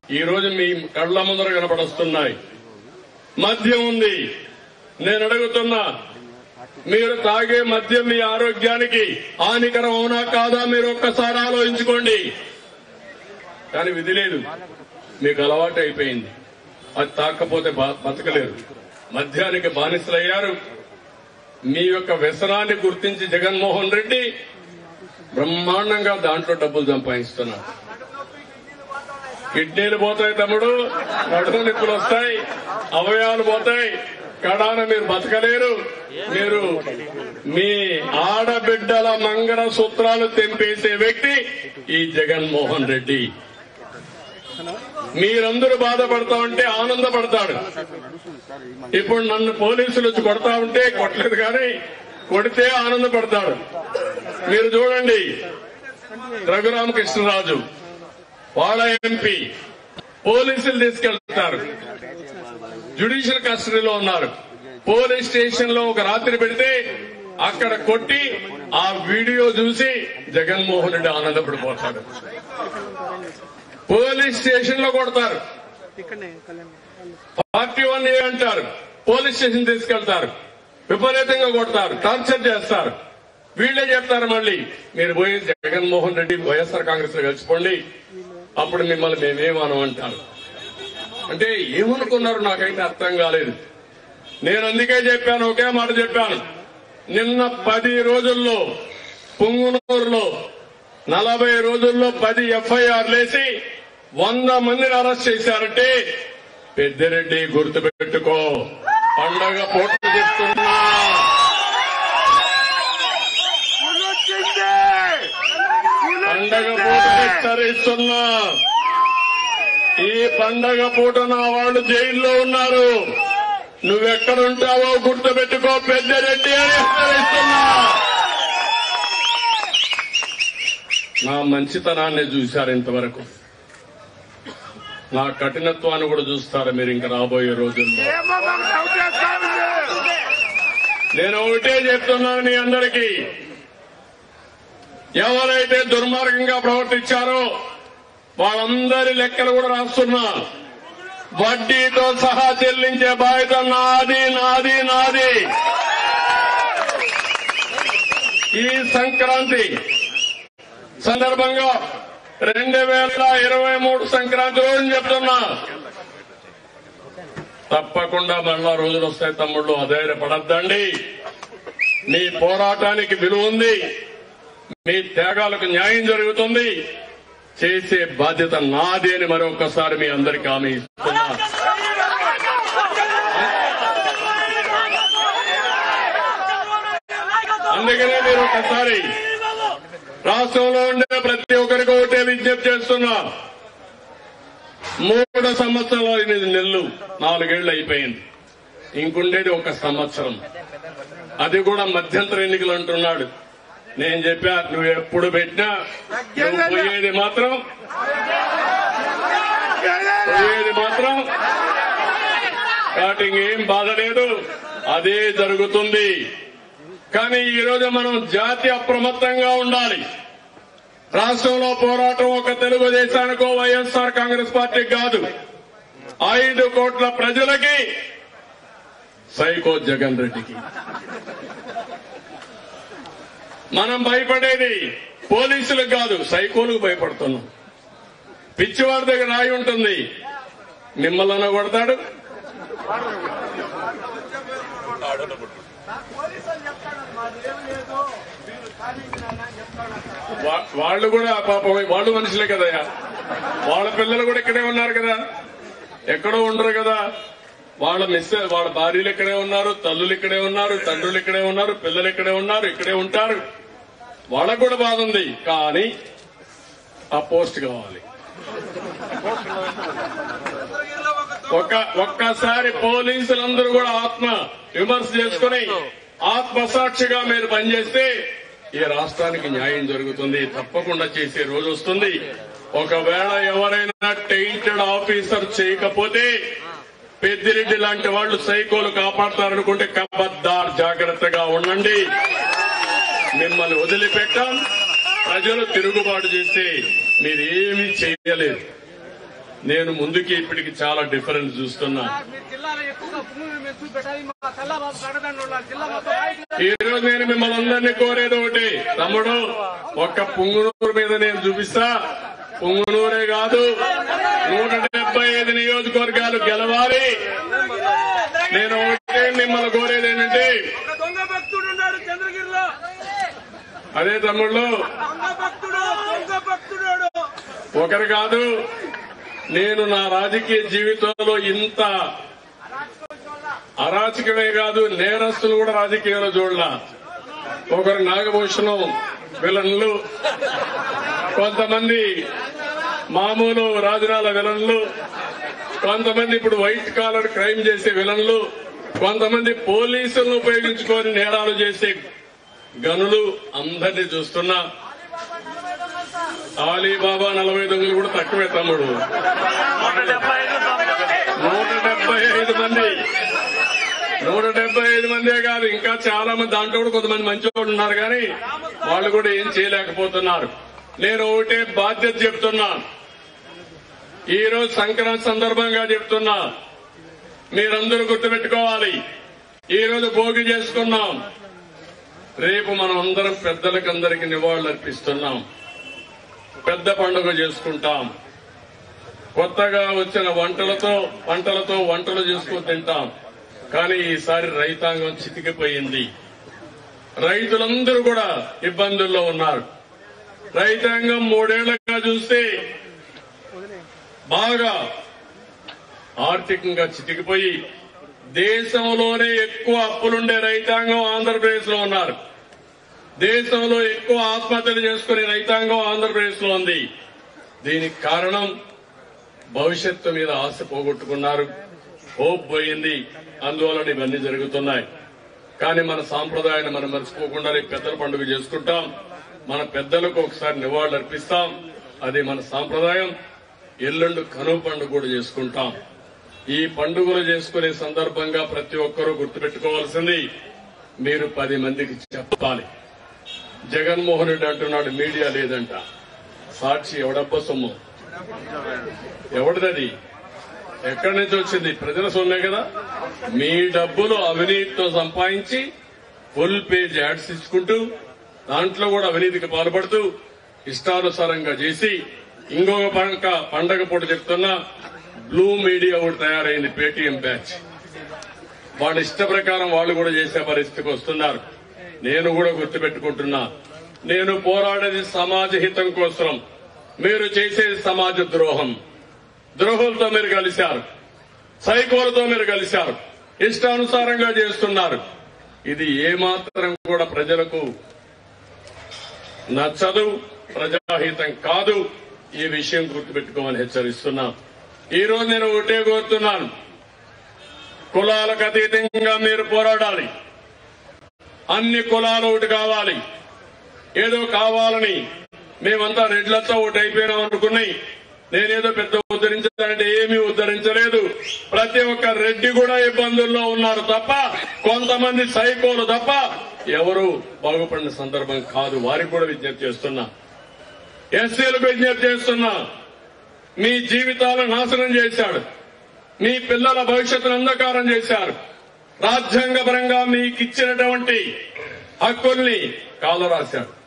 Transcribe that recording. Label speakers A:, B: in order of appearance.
A: ఈ రోజు మీ కళ్ళ ముందర కనపడొస్తున్నాయి మద్యం ఉంది నేను అడుగుతున్నా మీరు తాగే మద్యం మీ ఆరోగ్యానికి హానికరం అవునా కాదా మీరు ఒక్కసారి ఆలోచించుకోండి కానీ విధి లేదు మీకు అలవాటు అయిపోయింది అది తాకపోతే బ- బతకలేరు మద్యానికి బానిసలయ్యారు మీ యొక్క వ్యసనాన్ని గుర్తించి జగన్మోహన్ రెడ్డి బ్రహ్మాండంగా దాంట్లో డబ్బులు సంపాదిస్తున్నారు కిడ్నీలు పోతాయి తమ్ముడు నడుము నిప్పులు వస్తాయి అవయవాలు పోతాయి కడాన మీరు బతకలేరు మీరు మీ ఆడబిడ్డల మంగళ సూత్రాలు తెంపేసే వ్యక్తి ఈ జగన్మోహన్ రెడ్డి మీరందరూ బాధపడతా ఉంటే ఆనందపడతాడు ఇప్పుడు నన్ను పోలీసులు వచ్చి కొడతా ఉంటే కొట్టలేదు కానీ కొడితే ఆనందపడతాడు మీరు చూడండి రఘురామకృష్ణరాజు వాళ్ళ ఎంపీ పోలీసులు తీసుకెళ్తారు జ్యుడిషియల్ కస్టడీలో ఉన్నారు పోలీస్ స్టేషన్ లో ఒక రాత్రి పెడితే అక్కడ కొట్టి ఆ వీడియో చూసి జగన్మోహన్ రెడ్డి ఆనందపడిపోతాడు పోలీస్ స్టేషన్ లో కొడతారు
B: ఇక్కడనే కళ్యాణ్
A: పార్టీ వన్ ఏ అంటారు పోలీస్ స్టేషన్ తీసుకెళ్తారు విపరీతంగా కొడతారు టార్చర్ చేస్తారు వీళ్ళే చెప్తారు మళ్ళీ మీరు పోయి జగన్మోహన్ రెడ్డి వైఎస్ఆర్ కాంగ్రెస్ లో కలిసిపోండి అప్పుడు మిమ్మల్ని మేమేమనం అంటారు అంటే ఏమనుకున్నారు నాకైతే అర్థం కాలేదు నేను అందుకే చెప్పాను ఒకే మాట చెప్పాను నిన్న పది రోజుల్లో పుంగునూరులో నలభై రోజుల్లో పది ఎఫ్ఐఆర్ లేసి వంద మందిని అరెస్ట్ చేశారంటే పెద్దిరెడ్డి గుర్తుపెట్టుకో పండగ పూట చెప్తున్నా పండగ పూట హెచ్చరిస్తున్నా ఈ పండగ పూట నా వాళ్ళు జైల్లో ఉన్నారు నువ్వెక్కడుంటావో గుర్తుపెట్టుకో పెద్దిరెడ్డి అని హెచ్చరిస్తున్నా నా మంచితనాన్ని చూశారు ఇంతవరకు నా కఠినత్వాన్ని కూడా చూస్తారు మీరు ఇంకా రాబోయే రోజుల్లో నేను ఒకటే చెప్తున్నాను మీ అందరికీ ఎవరైతే దుర్మార్గంగా ప్రవర్తించారో వాళ్ళందరి లెక్కలు కూడా రాస్తున్నా వడ్డీతో సహా చెల్లించే బాధ్యత నాది నాది నాది ఈ సంక్రాంతి సందర్భంగా రెండు వేల ఇరవై మూడు సంక్రాంతి రోజు చెప్తున్నా తప్పకుండా మళ్ళా రోజులు వస్తాయి తమ్ముళ్ళు అధైర్యపడద్దండి మీ పోరాటానికి విలువ ఉంది మీ త్యాగాలకు న్యాయం జరుగుతుంది చేసే బాధ్యత నాది అని మరొకసారి మీ అందరికీ హామీ ఇస్తున్నా అందుకనే మీరు ఒకసారి రాష్ట్రంలో ఉండే ప్రతి ఒక్కరికి ఒకటే విజ్ఞప్తి చేస్తున్నా మూడు సంవత్సరాలు ఎనిమిది నెలలు నాలుగేళ్లు అయిపోయింది ఇంకుండేది ఒక సంవత్సరం అది కూడా మధ్యంతర ఎన్నికలు అంటున్నాడు నేను చెప్పా నువ్వు ఎప్పుడు పెట్టినా నువ్వు పోయేది మాత్రం పోయేది మాత్రం స్టార్టింగ్ ఏం బాధ లేదు అదే జరుగుతుంది కానీ ఈ రోజు మనం జాతి అప్రమత్తంగా ఉండాలి రాష్ట్రంలో పోరాటం ఒక తెలుగుదేశానికో వైఎస్ఆర్ కాంగ్రెస్ పార్టీకి కాదు ఐదు కోట్ల ప్రజలకి సైకో జగన్ రెడ్డికి మనం భయపడేది పోలీసులకు కాదు సైకోలకు భయపడుతున్నాం పిచ్చివాడి దగ్గర రాయి ఉంటుంది మిమ్మల్ని కొడతాడు వా- వాళ్ళు కూడా పాపం వాళ్ళు మనుషులే కదయ్యా వాళ్ళ పిల్లలు కూడా ఇక్కడే ఉన్నారు కదా ఎక్కడో ఉండరు కదా వాళ్ళ మిస్ వాళ్ళ భార్యలు ఇక్కడే ఉన్నారు తల్లులు ఇక్కడే ఉన్నారు తండ్రులు ఇక్కడే ఉన్నారు పిల్లలు ఇక్కడే ఉన్నారు ఇక్కడే ఉంటారు వాళ్ళకు కూడా బాధ ఉంది కానీ ఆ పోస్ట్ కావాలి ఒక్క ఒక్కసారి పోలీసులందరూ కూడా ఆత్మ విమర్శ చేసుకుని ఆత్మసాక్షిగా మీరు పనిచేస్తే ఈ రాష్ట్రానికి న్యాయం జరుగుతుంది తప్పకుండా చేసే రోజు వస్తుంది ఒకవేళ ఎవరైనా టెయింటెడ్ ఆఫీసర్ చేయకపోతే పెద్దిరెడ్డి లాంటి వాళ్ళు సైకోలు కాపాడతారనుకుంటే కబద్దార్ జాగ్రత్తగా ఉండండి మిమ్మల్ని వదిలిపెట్టాం ప్రజలు తిరుగుబాటు చేస్తే మీరేమీ చేయలేరు నేను ముందుకి ఇప్పటికి చాలా డిఫరెన్స్ చూస్తున్నా
B: మీరు జిల్లాలో ఎక్కువగా భూములు మేము చూపెట్టాలి మా తెల్లబాబు కడదండ ఉండాలి జిల్లా మొత్తం నాయకులు
A: ఈ రోజు నేను మిమ్మల్ని అందరినీ కోరేది ఒకటి తమ్ముడు ఒక్క పుంగునూరు మీద నేను చూపిస్తా పుంగునూరే కాదు నూట డెబ్బై ఐదు నియోజకవర్గాలు గెలవాలి నేను ఒకటే మిమ్మల్ని కోరేది ఏంటంటే
B: ఒక దొంగ భక్తుడు ఉన్నాడు చంద్రగిరిలో
A: అదే తమ్ముళ్ళు
B: దొంగ భక్తుడు దొంగ భక్తుడు
A: ఒకరు కాదు నేను నా రాజకీయ జీవితంలో ఇంత అరాచకమే కాదు నేరస్తులు కూడా రాజకీయంలో చూడలా ఒకరు నాగభూషణం విలన్లు కొంతమంది మామూలు రాజురాల విలన్లు కొంతమంది ఇప్పుడు వైట్ కాలర్ క్రైమ్ చేసే విలన్లు కొంతమంది పోలీసులను ఉపయోగించుకొని నేరాలు చేసే గనులు అందరినీ చూస్తున్నా ఆలీబాబా నలభై దొంగలు కూడా తక్కువే తమ్ముడు నూట డెబ్బై ఐదు మంది నూట డెబ్బై ఐదు మందే కాదు ఇంకా చాలా మంది దాంట్లో కూడా కొంతమంది మంచి వాళ్ళు ఉన్నారు కానీ వాళ్ళు కూడా ఏం చేయలేకపోతున్నారు నేను ఒకటే బాధ్యత చెప్తున్నా ఈ రోజు సంక్రాంతి సందర్భంగా చెప్తున్నా మీరందరూ గుర్తుపెట్టుకోవాలి ఈ రోజు భోగి చేసుకున్నాం రేపు మనం అందరం పెద్దలకు అందరికి నివాళులు అర్పిస్తున్నాం పెద్ద పండుగ చేసుకుంటాం కొత్తగా వచ్చిన వంటలతో పంటలతో వంటలు చేసుకుని తింటాం కానీ ఈసారి రైతాంగం చితికిపోయింది రైతులందరూ కూడా ఇబ్బందుల్లో ఉన్నారు రైతాంగం మూడేళ్లుగా చూస్తే బాగా ఆర్థికంగా చితికిపోయి దేశంలోనే ఎక్కువ అప్పులుండే రైతాంగం ఆంధ్రప్రదేశ్ లో ఉన్నారు దేశంలో ఎక్కువ ఆత్మహత్యలు చేసుకునే రైతాంగం ఆంధ్రప్రదేశ్ లో ఉంది దీనికి కారణం భవిష్యత్తు మీద ఆశ పోగొట్టుకున్నారు హోప్ పోయింది అందువలన ఇవన్నీ జరుగుతున్నాయి కానీ మన సాంప్రదాయాన్ని మనం మర్చిపోకుండా రేపు పెద్దల పండుగ చేసుకుంటాం మన పెద్దలకు ఒకసారి నివాళులు అర్పిస్తాం అది మన సాంప్రదాయం ఎల్లుండి కనుమ పండుగ కూడా చేసుకుంటాం ఈ పండుగలు చేసుకునే సందర్భంగా ప్రతి ఒక్కరూ గుర్తుపెట్టుకోవాల్సింది మీరు పది మందికి చెప్పాలి జగన్మోహన్ రెడ్డి అంటున్నాడు మీడియా లేదంట సాక్షి ఎవడబ్బ సొమ్ము ఎవరిదది ఎక్కడి నుంచి వచ్చింది ప్రజల సొమ్మే కదా మీ డబ్బులు అవినీతితో సంపాదించి ఫుల్ పేజ్ యాడ్స్ ఇచ్చుకుంటూ దాంట్లో కూడా అవినీతికి పాల్పడుతూ ఇష్టానుసారంగా చేసి ఇంకొక పండగ పండగ పూట చెప్తున్నా బ్లూ మీడియా ఒకటి తయారైంది పేటీఎం బ్యాచ్ వాళ్ళ ఇష్ట ప్రకారం వాళ్ళు కూడా చేసే పరిస్థితికి వస్తున్నారు నేను కూడా గుర్తుపెట్టుకుంటున్నా నేను పోరాడేది సమాజ హితం కోసం మీరు చేసేది సమాజ ద్రోహం ద్రోహులతో మీరు కలిశారు సైకోలతో మీరు కలిశారు ఇష్టానుసారంగా చేస్తున్నారు ఇది ఏమాత్రం కూడా ప్రజలకు నచ్చదు ప్రజాహితం కాదు ఈ విషయం గుర్తుపెట్టుకోమని హెచ్చరిస్తున్నా ఈ రోజు నేను ఒకటే కోరుతున్నాను కులాలకు అతీతంగా మీరు పోరాడాలి అన్ని కులాలు ఒకటి కావాలి ఏదో కావాలని మేమంతా రెడ్లతో ఒకటి అయిపోయినాం అనుకున్నాయి నేనేదో పెద్ద ఉద్ధరించాలంటే ఏమీ ఉద్ధరించలేదు ప్రతి ఒక్క రెడ్డి కూడా ఇబ్బందుల్లో ఉన్నారు తప్ప కొంతమంది సైకోలు తప్ప ఎవరు బాగుపడిన సందర్భం కాదు వారికి కూడా విజ్ఞప్తి చేస్తున్నా ఎస్సీలకు విజ్ఞప్తి చేస్తున్నా మీ జీవితాలను నాశనం చేశాడు మీ పిల్లల భవిష్యత్తును అంధకారం చేశారు రాజ్యాంగపరంగా మీకు ఇచ్చినటువంటి హక్కుల్ని కాలరాశాడు